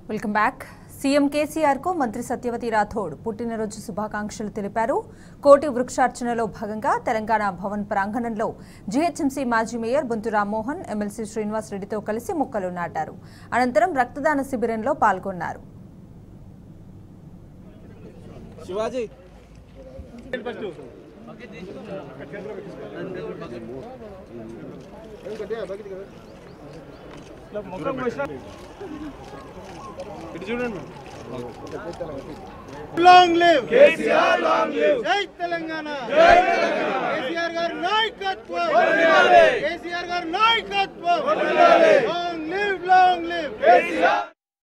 welcome back CM KCR కు మంత్రి సత్యవతి రాథోడ్ పుట్టినరోజు శుభాకాంక్షలు తెలిపారు కోటి వృక్షార్చనలో భాగంగా తెలంగాణ భవన్ ప్రాంగణంలో జీహెచ్ఎంసీ మాజీ మేయర్ బొంతు రామ్మోహన్ ఎమ్మెల్సీ శ్రీనివాస్ రెడ్డితో కలిసి మొక్కలు నాటారు అనంతరం రక్తదాన శిబిరంలో పాల్గొన్నారు శివాజీ ఇటు చూడండి long live KCR long live జై తెలంగాణ జై తెలంగాణ కేసీఆర్ గారి నాయకత్వం కేసీఆర్ గారి నాయకత్వం long live long live KCR